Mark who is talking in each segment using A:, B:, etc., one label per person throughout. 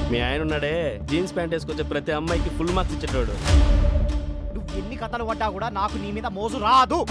A: మీ ఆయన ఉన్నాడే jeans pant వేసుకొచ్చే ప్రతి అమ్మాయికి ఫుల్ మార్క్స్ ఇచ్చేటోడు
B: నువ్వు ఎన్ని కథలు పడ్డా కూడా నాకు నీ మీద మోజు రాదు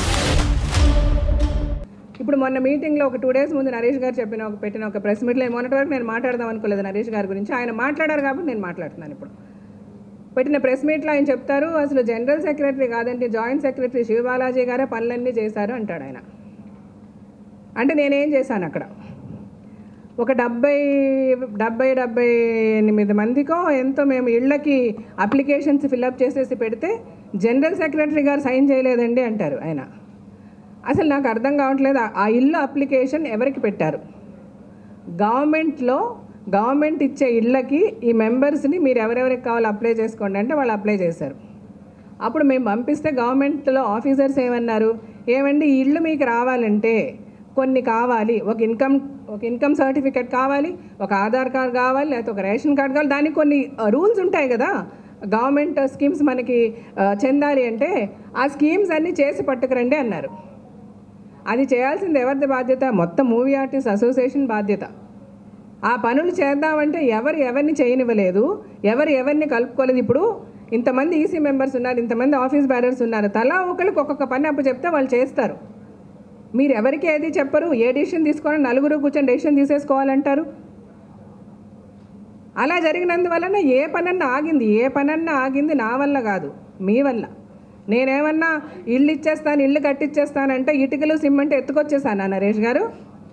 C: ఇప్పుడు మొన్న మీటింగ్లో ఒక టూ డేస్ ముందు నరేష్ గారు చెప్పిన ఒక పెట్టిన ఒక ప్రెస్ మీట్లో మొన్నటి వరకు నేను మాట్లాడదాం అనుకోలేదు నరేష్ గారి గురించి ఆయన మాట్లాడారు కాబట్టి నేను మాట్లాడుతున్నాను ఇప్పుడు పెట్టిన ప్రెస్ మీట్లో ఆయన చెప్తారు అసలు జనరల్ సెక్రటరీ కాదంటే జాయింట్ సెక్రటరీ శివబాలాజీ గారే పనులన్నీ చేశారు అంటాడు ఆయన అంటే నేనేం చేశాను అక్కడ ఒక డెబ్బై డెబ్బై డెబ్బై ఎనిమిది మందికో ఎంతో మేము ఇళ్ళకి అప్లికేషన్స్ ఫిల్అప్ చేసేసి పెడితే జనరల్ సెక్రటరీ గారు సైన్ చేయలేదండి అంటారు ఆయన అసలు నాకు అర్థం కావట్లేదు ఆ- ఆ ఇల్లు అప్లికేషన్ ఎవరికి పెట్టారు గవర్నమెంట్లో గవర్నమెంట్ ఇచ్చే ఇళ్ళకి ఈ మెంబర్స్ని మీరు ఎవరెవరికి కావాలో అప్లై చేసుకోండి అంటే వాళ్ళు అప్లై చేశారు అప్పుడు మేము పంపిస్తే గవర్నమెంట్లో ఆఫీసర్స్ ఏమన్నారు ఏమండి ఈ ఇల్లు మీకు రావాలంటే కొన్ని కావాలి ఒక ఇన్కమ్ ఒక ఇన్కమ్ సర్టిఫికేట్ కావాలి ఒక ఆధార్ కార్డ్ కావాలి లేకపోతే ఒక రేషన్ కార్డ్ కావాలి దానికి కొన్ని రూల్స్ ఉంటాయి కదా గవర్నమెంట్ స్కీమ్స్ మనకి ఆ, చెందాలి అంటే ఆ స్కీమ్స్ అన్నీ చేసి పట్టుకురండి అన్నారు అది చేయాల్సింది ఎవరిది బాధ్యత మొత్తం మూవీ ఆర్టిస్ట్ అసోసియేషన్ బాధ్యత ఆ పనులు చేద్దామంటే ఎవరు ఎవరిని చేయనివ్వలేదు ఎవరు ఎవరిని కలుపుకోలేదు ఇప్పుడు ఇంతమంది ఈసీ మెంబర్స్ ఉన్నారు ఇంతమంది ఆఫీస్ బ్యారర్స్ ఉన్నారు తలా ఒకరికి ఒక్కొక్క పని అప్పు చెప్తే వాళ్ళు చేస్తారు మీరు ఎవరికి ఏది చెప్పరు ఏ డెసిషన్ తీసుకోవాలని నలుగురు కూర్చొని డెసిషన్ తీసేసుకోవాలంటారు అలా జరిగినందువలన ఏ పనన్నా ఆగింది ఏ పనన్నా ఆగింది నా వల్ల కాదు మీ వల్ల నేనేమన్నా ఇల్లు ఇచ్చేస్తాను ఇల్లు కట్టిచ్చేస్తానంటే ఇటుకలు సిమెంట్ ఎత్తుకొచ్చేసానా నరేష్ గారు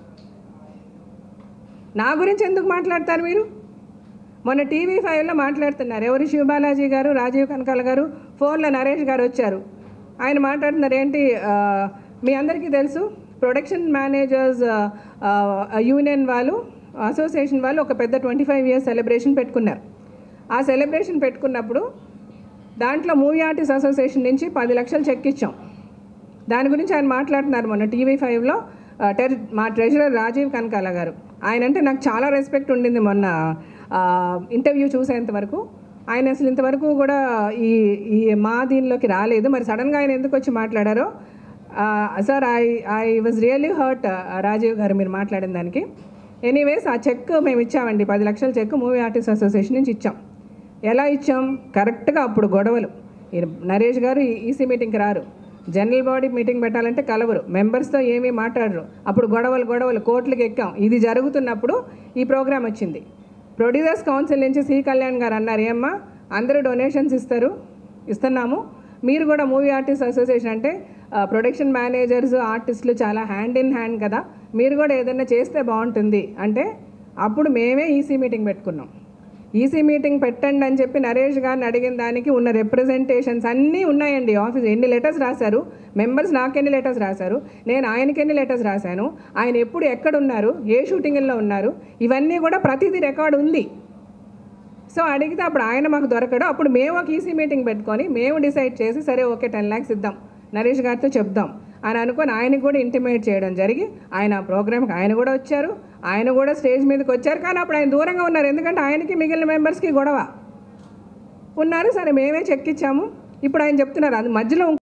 C: నా గురించి ఎందుకు మాట్లాడతారు మీరు మొన్న టీవీ ఫైవ్లో మాట్లాడుతున్నారు ఎవరు శివబాలాజీ గారు రాజీవ్ కనకాల గారు ఫోన్లో నరేష్ గారు వచ్చారు ఆయన మాట్లాడుతున్నారు ఏంటి ఆ, మీ అందరికీ తెలుసు ప్రొడక్షన్ మేనేజర్స్ యూనియన్ వాళ్ళు అసోసియేషన్ వాళ్ళు ఒక పెద్ద ట్వంటీ ఫైవ్ ఇయర్స్ సెలబ్రేషన్ పెట్టుకున్నారు ఆ సెలబ్రేషన్ పెట్టుకున్నప్పుడు దాంట్లో మూవీ ఆర్టిస్ట్ అసోసియేషన్ నుంచి పది లక్షలు చెక్ ఇచ్చాం దాని గురించి ఆయన మాట్లాడుతున్నారు మొన్న టీవీ ఫైవ్లో ఆ, టెర్ మా ట్రెజరర్ రాజీవ్ కనకాల గారు ఆయన అంటే నాకు చాలా రెస్పెక్ట్ ఉండింది మొన్న ఆ, ఇంటర్వ్యూ చూసేంత వరకు ఆయన అసలు ఇంతవరకు కూడా ఈ ఈ మా దీనిలోకి రాలేదు మరి సడన్గా ఆయన ఎందుకు వచ్చి మాట్లాడారో sir I I was really hurt Rajiv గారు మీరు మాట్లాడిన దానికి ఎనీవేస్ ఆ చెక్ మేము ఇచ్చామండి పది లక్షల చెక్ మూవీ ఆర్టిస్ట్ అసోసియేషన్ నుంచి ఇచ్చాం ఎలా ఇచ్చాం కరెక్ట్గా అప్పుడు గొడవలు ఈ నరేష్ గారు ఈ- ఈసీ మీటింగ్కి రారు జనరల్ బాడీ మీటింగ్ పెట్టాలంటే కలవరు మెంబర్స్తో ఏమీ మాట్లాడరు అప్పుడు గొడవలు గొడవలు కోర్టులకు ఎక్కాం ఇది జరుగుతున్నప్పుడు ఈ ప్రోగ్రామ్ వచ్చింది ప్రొడ్యూసర్స్ కౌన్సిల్ నుంచి సి కళ్యాణ్ గారు అన్నారు ఏమ్మా అందరూ డొనేషన్స్ ఇస్తారు ఇస్తున్నాము మీరు కూడా మూవీ ఆర్టిస్ట్ అసోసియేషన్ అంటే ప్రొడక్షన్ మేనేజర్స్ ఆర్టిస్టులు చాలా హ్యాండ్ ఇన్ హ్యాండ్ కదా మీరు కూడా ఏదైనా చేస్తే బాగుంటుంది అంటే అప్పుడు మేమే ఈసీ మీటింగ్ పెట్టుకున్నాం ఈసీ మీటింగ్ పెట్టండి అని చెప్పి నరేష్ గారిని అడిగిన దానికి ఉన్న రిప్రజెంటేషన్స్ అన్నీ ఉన్నాయండి ఆఫీస్ ఎన్ని లెటర్స్ రాశారు మెంబర్స్ నాకెన్ని లెటర్స్ రాశారు నేను ఆయనకి ఎన్ని లెటర్స్ రాశాను ఆయన ఎప్పుడు ఎక్కడ ఉన్నారు ఏ షూటింగ్లో ఉన్నారు ఇవన్నీ కూడా ప్రతిదీ రికార్డు ఉంది సో అడిగితే అప్పుడు ఆయన మాకు దొరకడు అప్పుడు మేము ఒక ఈసీ మీటింగ్ పెట్టుకొని మేము డిసైడ్ చేసి సరే ఓకే టెన్ ల్యాక్స్ ఇద్దాం నరేష్ గారితో చెప్దాం అని అనుకొని ఆయనకు కూడా ఇంటిమేట్ చేయడం జరిగి ఆయన ఆ ప్రోగ్రామ్కి ఆయన కూడా వచ్చారు ఆయన కూడా స్టేజ్ మీదకి వచ్చారు కానీ అప్పుడు ఆయన దూరంగా ఉన్నారు ఎందుకంటే ఆయనకి మిగిలిన మెంబర్స్కి గొడవ ఉన్నారు సరే మేమే చెక్ ఇచ్చాము ఇప్పుడు ఆయన చెప్తున్నారు అది మధ్యలో